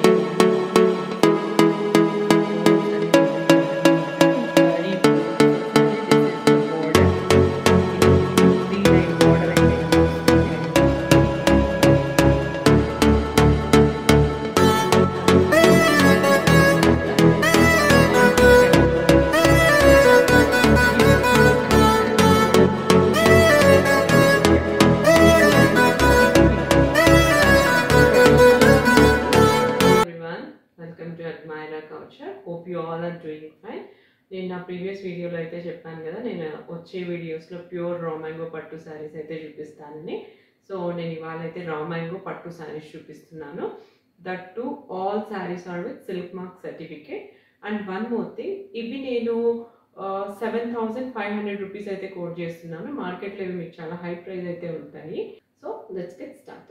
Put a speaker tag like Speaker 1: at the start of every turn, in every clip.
Speaker 1: everyone welcome to Admira culture hope you all are doing fine నేను నా previous వీడియోలో అయితే చెప్పాను కదా నేను వచ్చే వీడియోస్లో pure raw mango pattu saris అయితే చూపిస్తానని సో నేను ఇవాళ అయితే రా మ్యాంగో పట్టు శారీస్ చూపిస్తున్నాను that too all saris are with silk mark certificate and one more thing ఇవి నేను seven thousand five hundred rupees అయితే కోట్ చేస్తున్నాను మార్కెట్లో ఇవి మీకు చాలా హై ప్రైస్ అయితే ఉంటాయి so let's get start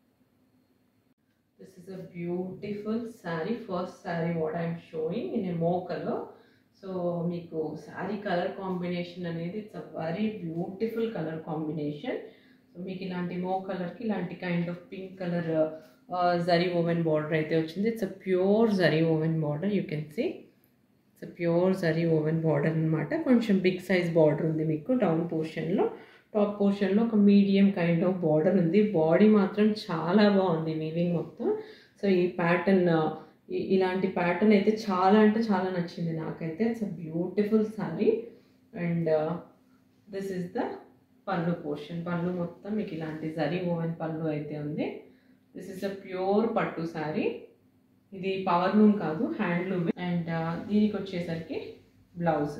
Speaker 1: This is a beautiful saree. First saree what I'm showing in a more color. So మీకు శారీ కలర్ కాంబినేషన్ అనేది it's a very beautiful colour combination so మీకు ఇలాంటి మో కలర్కి ఇలాంటి kind of pink colour zari woven border అయితే వచ్చింది it's a pure zari woven border you can see it's a pure zari woven border అనమాట కొంచెం బిగ్ సైజ్ బార్డర్ ఉంది మీకు డౌన్ పోర్షన్లో టాప్ పోర్షన్లో ఒక మీడియం కైండ్ ఆఫ్ బార్డర్ ఉంది బాడీ మాత్రం చాలా బాగుంది వీవింగ్ మొత్తం సో ఈ ప్యాటర్న్ ఇలాంటి ప్యాటర్న్ అయితే చాలా అంటే చాలా నచ్చింది నాకైతే it's a beautiful sari and this is the pallu portion pallu మొత్తం మీకు ఇలాంటి జరీ ఓవెన్ పళ్ళు అయితే ఉంది this is a pure pattu sari ఇది పవర్ లూమ్ కాదు హ్యాండ్లూమ్ అండ్ దీనికి వచ్చేసరికి బ్లౌజ్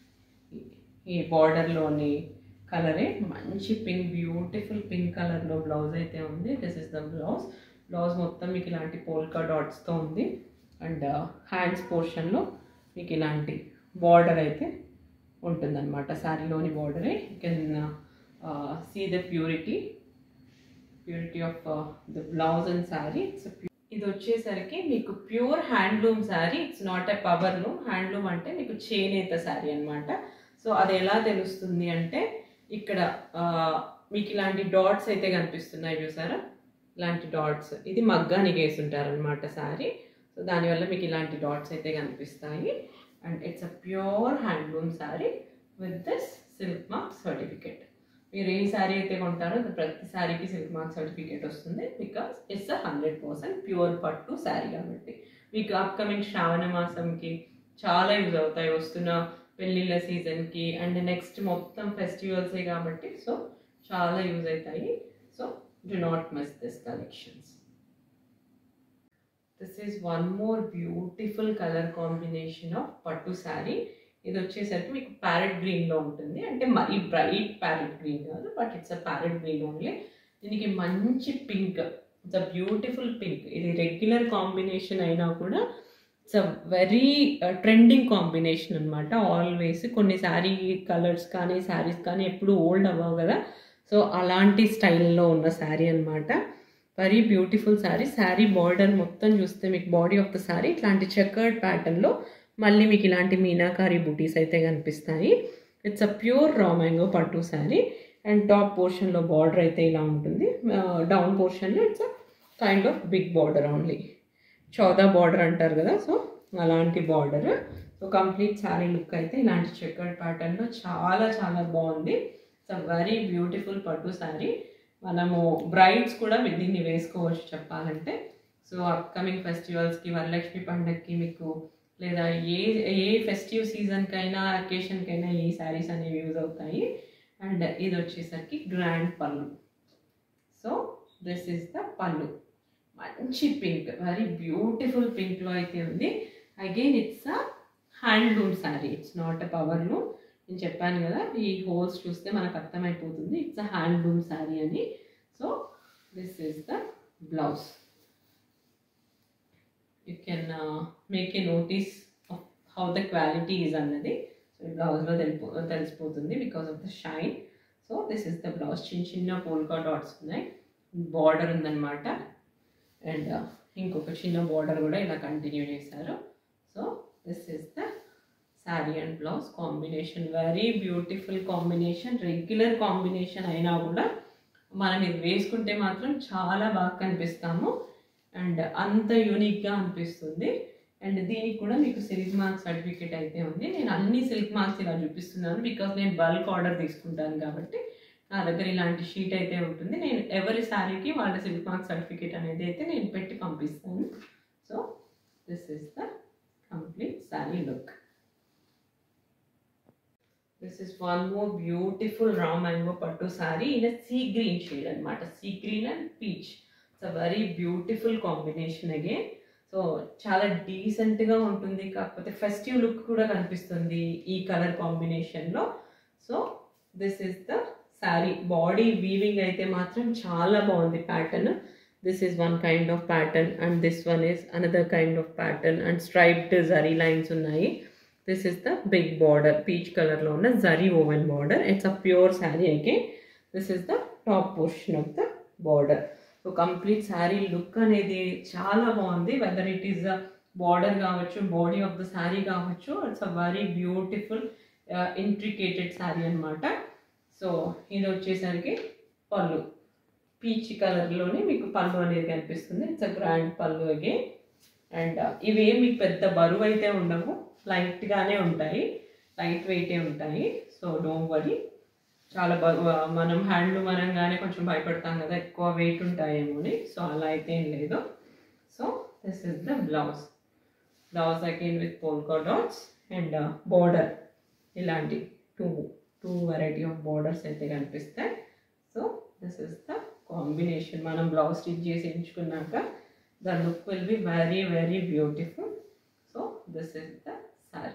Speaker 1: ఈ బార్డర్లోని కలరే మంచి పింక్ బ్యూటిఫుల్ పింక్ కలర్లో బ్లౌజ్ అయితే ఉంది this is the blouse blouse మొత్తం మీకు ఇలాంటి పోల్కా డాట్స్తో ఉంది అండ్ హ్యాండ్స్ పోర్షన్లో మీకు ఇలాంటి బార్డర్ అయితే ఉంటుందన్నమాట శారీలోని బార్డరే you can see the purity purity of the blouse and sari it's ఇది వచ్చేసరికి మీకు pure handloom sari it's not a power loom handloom అంటే మీకు చేనేత శారీ అనమాట సో అది ఎలా తెలుస్తుంది అంటే ఇక్కడ మీకు ఇలాంటి డాట్స్ అయితే కనిపిస్తున్నాయి చూసారా ఇలాంటి డాట్స్ ఇది మగ్గానికి వేసి ఉంటారనమాట శారీ సో దానివల్ల మీకు ఇలాంటి డాట్స్ అయితే కనిపిస్తాయి and it's a pure handloom sari with this silk mark certificate మీరు ఏ శారీ అయితే కొంటారో ప్రతి శారీకి సిల్క్ మార్క్ సర్టిఫికేట్ వస్తుంది because it's a hundred percent pure pattu sari కాబట్టి మీకు అప్కమింగ్ శ్రావణ మాసంకి చాలా యూజ్ అవుతాయి వస్తున్న పెళ్ళిళ్ళ సీజన్కి అండ్ నెక్స్ట్ మొత్తం ఫెస్టివల్సే కాబట్టి సో చాలా యూజ్ అవుతాయి so do not miss this collections this is one more beautiful colour combination of pattu sari ఇది వచ్చేసరికి మీకు ప్యారెట్ గ్రీన్లో ఉంటుంది అంటే మరీ బ్రైట్ ప్యారెట్ గ్రీన్ కాదు but it's a parrot green only దీనికి మంచి pink it's a beautiful pink ఇది రెగ్యులర్ కాంబినేషన్ అయినా కూడా it's a very trending combination అనమాట ఆల్వేస్ కొన్ని శారీ కలర్స్ కానీ శారీస్ కానీ ఎప్పుడు ఓల్డ్ అవ్వవు కదా సో అలాంటి స్టైల్లో ఉన్న శారీ అనమాట very beautiful sari sari border మొత్తం చూస్తే మీకు బాడీ ఆఫ్ ద శారీ ఇట్లాంటి చెకర్డ్ ప్యాటర్న్లో మళ్ళీ మీకు ఇలాంటి మీనాకారి బూటీస్ అయితే కనిపిస్తాయి it's a pure raw mango pattu sari and top పోర్షన్లో బార్డర్ అయితే ఇలా ఉంటుంది డౌన్ పోర్షన్లో it's a kind of big border only చౌదా బార్డర్ అంటారు కదా సో అలాంటి border so complete sari look అయితే ఇలాంటి చెక్కర్డ్ ప్యాటర్న్లో చాలా చాలా బాగుంది ఇట్స్ అ వెరీ బ్యూటిఫుల్ పట్టు శారీ మనము బ్రైడ్స్ కూడా దీన్ని వేసుకోవచ్చు చెప్పాలంటే సో అప్కమింగ్ ఫెస్టివల్స్కి వరలక్ష్మి పండగకి మీకు లేదా ఏ ఏ ఫెస్టివ్ సీజన్కైనా అకేషన్కైనా ఈ శారీస్ అనేవి యూజ్ అవుతాయి అండ్ ఇది వచ్చేసరికి గ్రాండ్ పళ్ళు సో దిస్ ఈస్ ద పళ్ళు మంచి పింక్ వెరీ బ్యూటిఫుల్ పింక్లో అయితే ఉంది again it's a handloom sari it's not a power loom నేను చెప్పాను కదా ఈ హోల్స్ చూస్తే మనకు అర్థమైపోతుంది ఇట్స్ అ హ్యాండ్లూమ్ శారీ అని so this is the blouse you can make a notice of how the quality is అన్నది సో ఈ బ్లౌజ్లో తెలిపో తెలిసిపోతుంది because of the shine so this is the blouse చిన్న చిన్న పోల్కా డాట్స్ ఉన్నాయి బార్డర్ ఉందన్నమాట అండ్ ఇంకొక చిన్న బార్డర్ కూడా ఇలా కంటిన్యూ చేశారు so this is the sari and blouse combination very beautiful combination regular combination అయినా కూడా మనం ఇది వేసుకుంటే మాత్రం చాలా బాగా కనిపిస్తాము అండ్ అంత యూనిక్గా అనిపిస్తుంది అండ్ దీనికి కూడా మీకు సిల్క్ మార్క్ సర్టిఫికేట్ అయితే ఉంది నేను అన్ని సిల్క్ మార్క్స్ ఇలా చూపిస్తున్నాను బికాస్ నేను బల్క్ ఆర్డర్ తీసుకుంటాను కాబట్టి నా దగ్గర ఇలాంటి షీట్ అయితే ఉంటుంది నేను ఎవరి శారీకి వాళ్ళ సిల్క్ మార్క్ సర్టిఫికేట్ అనేది అయితే నేను పెట్టి పంపిస్తాను so this is the complete sari look this is one more beautiful raw mango pattu sari in sea green shade అనమాట sea green and peach it's a very beautiful combination again so చాలా డీసెంట్గా ఉంటుంది కాకపోతే ఫెస్టివ్ లుక్ కూడా కనిపిస్తుంది ఈ కలర్ కాంబినేషన్లో so this is the sari body weaving అయితే మాత్రం చాలా బాగుంది pattern this is one kind of pattern and this one is another kind of pattern and striped zari lines ఉన్నాయి this is the big border peach కలర్లో ఉన్న zari woven border it's a pure sari again this is the top portion of the border so complete sari look అనేది చాలా బాగుంది whether it is the border కావచ్చు body of the sari కావచ్చు it's a very beautiful intricated sari అనమాట so ఇది వచ్చేసరికి పళ్ళు peach కలర్లోనే మీకు పళ్ళు అనేది కనిపిస్తుంది it's a grand pallu again and ఇవేం మీకు పెద్ద బరువు అయితే ఉండవు లైట్గానే ఉంటాయి లైట్ వెయిటే ఉంటాయి సో డోంట్ వరీ చాలా బరువు మనం హ్యాండ్లు మనంగానే కొంచెం భయపడతాం కదా ఎక్కువ వెయిట్ ఉంటాయేమో అని సో అలా అయితే ఏం లేదు so this is the blouse blouse again with polka dots and border ఇలాంటి two two variety of borders అయితే కనిపిస్తాయి so this is the combination మనం బ్లౌజ్ స్టిచ్ చేసి ఎంచుకున్నాక the look will be very very beautiful so this is the sari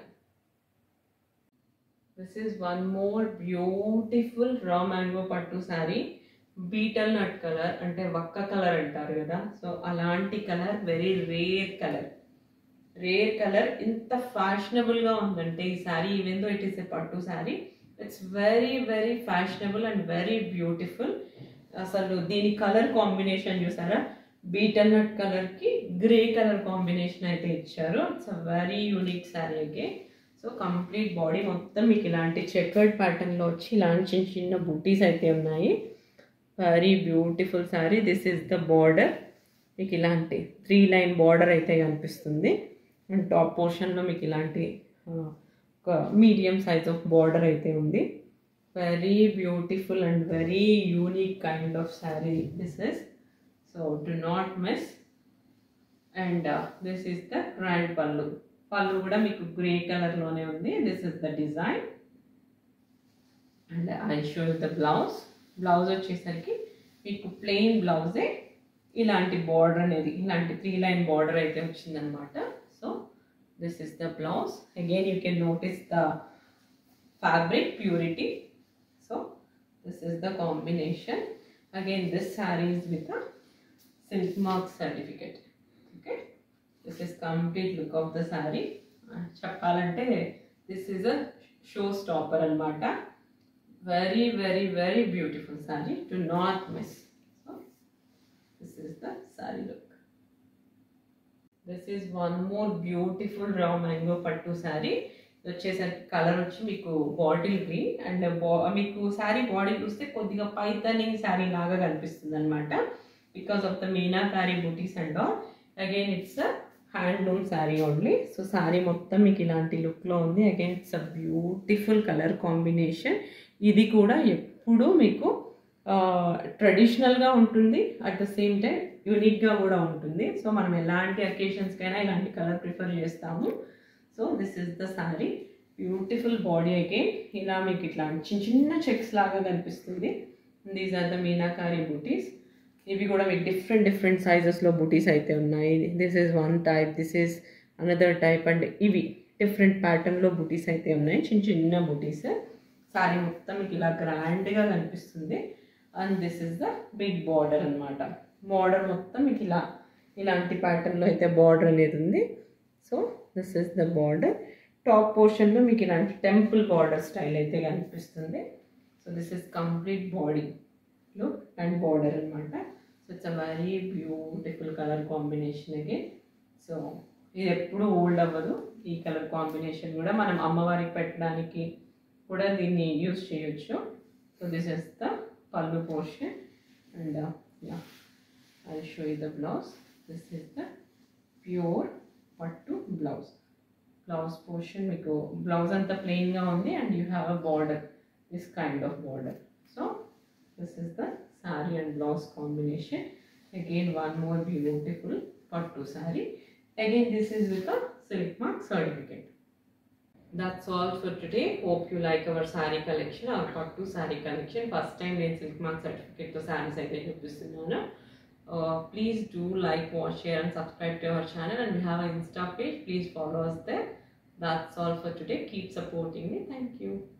Speaker 1: this is one more beautiful raw mango pattu sari beetle nut colour అంటే వక్క colour అంటారు కదా so అలాంటి colour very rare colour rare colour ఇంత ఫ్యాషనబుల్గా ఉందంటే ఈ sari even though it is a pattu sari it's very very fashionable and very beautiful అసలు దీని కలర్ కాంబినేషన్ చూసారా బీటల్ నట్ కలర్కి గ్రే కలర్ కాంబినేషన్ అయితే ఇచ్చారు it's a very unique sari అగే సో కంప్లీట్ బాడీ మొత్తం మీకు ఇలాంటి చెకర్డ్ ప్యాటర్న్లో వచ్చి ఇలాంటి చిన్న చిన్న బుటీస్ అయితే ఉన్నాయి very beautiful sari this is the border మీకు ఇలాంటి త్రీ లైన్ బార్డర్ అయితే కనిపిస్తుంది అండ్ టాప్ పోర్షన్లో మీకు ఇలాంటి ఒక మీడియం సైజ్ ఆఫ్ బార్డర్ అయితే ఉంది very beautiful and very unique kind of sari this is so do not miss and this is the grand pallu pallu కూడా మీకు గ్రే కలర్లోనే ఉంది this is the design and I show the blouse blouse వచ్చేసరికి మీకు plain బ్లౌజే ఇలాంటి border అనేది ఇలాంటి three line border అయితే వచ్చిందనమాట so this is the blouse again you can notice the fabric purity so this is the combination again this sari is with a silk mark certificate okay this is complete look of the saree చెప్పాలంటే this is a show stopper అనమాట very very very beautiful sari to not miss so this is the sari look this is one more beautiful raw mango pattu sari వచ్చేసరికి colour వచ్చి మీకు bottle green and బా మీకు sari body చూస్తే కొద్దిగా పైతనింగ్ శారీ లాగా కనిపిస్తుంది అనమాట because of the meenakari butis and all again it's handloom sari only so sari మొత్తం మీకు ఇలాంటి లుక్లో ఉంది again it's a beautiful colour combination ఇది కూడా ఎప్పుడూ మీకు ట్రెడిషనల్గా ఉంటుంది అట్ ద సేమ్ టైం యూనిక్గా కూడా ఉంటుంది సో మనం ఎలాంటి అకేషన్స్కైనా ఇలాంటి కలర్ ప్రిఫర్ చేస్తాము so this is the sari beautiful body again ఇలా మీకు ఇట్లా చిన్న చిన్న చెక్స్ లాగా కనిపిస్తుంది these are the meenakari butis ఇవి కూడా మీకు డిఫరెంట్ డిఫరెంట్ సైజెస్లో బూటీస్ అయితే ఉన్నాయి this is one type this is another type and ఇవి డిఫరెంట్ ప్యాటర్న్లో బూటీస్ అయితే ఉన్నాయి చిన్న చిన్న బూటీస్ శారీ మొత్తం మీకు ఇలా గ్రాండ్గా కనిపిస్తుంది and this is the big border అనమాట బార్డర్ మొత్తం మీకు ఇలా ఇలాంటి ప్యాటర్న్లో అయితే బార్డర్ అనేది ఉంది so this is the border top పోర్షన్లో మీకు ఇలాంటి టెంపుల్ బార్డర్ స్టైల్ అయితే కనిపిస్తుంది so this is complete body look and border అనమాట so it's a very beautiful colour combination again so ఇది ఎప్పుడు ఓల్డ్ అవ్వదు ఈ కలర్ కాంబినేషన్ కూడా మనం అమ్మవారికి పెట్టడానికి కూడా దీన్ని యూస్ చేయొచ్చు so this is the pallu portion and yeah I show you the blouse this is the pure pattu blouse blouse portion మీకు బ్లౌజ్ అంతా ప్లెయిన్గా ఉంది and you have a border this kind of border so this is the sari and blouse combination again one more beautiful pattu sari again this is with a silk mark certificate That's all for today. Hope you like our saree collection, our Pattu saree collection. First time నేను silk mark సర్టిఫికేట్తో saris అయితే చూపిస్తున్నాను please do like watch share and subscribe to our channel and we have insta page please follow us there that's all for today keep supporting me thank you